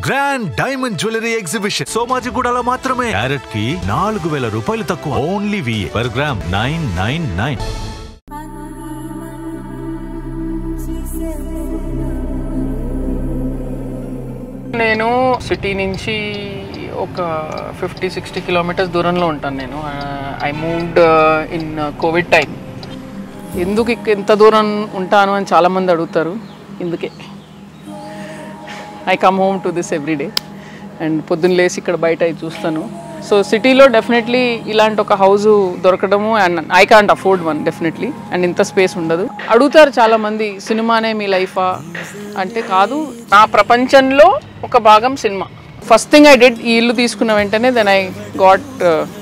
grand diamond jewellery exhibition సోమాజిగూడలో మాత్రమే carat కి నాలుగు వేల రూపాయలు తక్కువ only we per gram nine nine nine నేను సిటీ నుంచి ఒక ఫిఫ్టీ సిక్స్టీ కిలోమీటర్స్ దూరంలో ఉంటాను నేను I moved in Covid time ఎందుకు ఇక్క ఎంత దూరం ఉంటాను అని చాలామంది అడుగుతారు ఇందుకే I come home to this everyday and పొద్దున్న లేసి ఇక్కడ బయట అయి చూస్తాను సో సిటీలో డెఫినెట్లీ ఇలాంటి ఒక హౌస్ దొరకడము and I can't afford one definitely and ఇంత స్పేస్ ఉండదు అడుగుతారు చాలామంది సినిమానే మీ లైఫా అంటే కాదు నా ప్రపంచంలో ఒక భాగం cinema first thing I did ఈ ఇల్లు తీసుకున్న వెంటనే దెన్ ఐ గాట్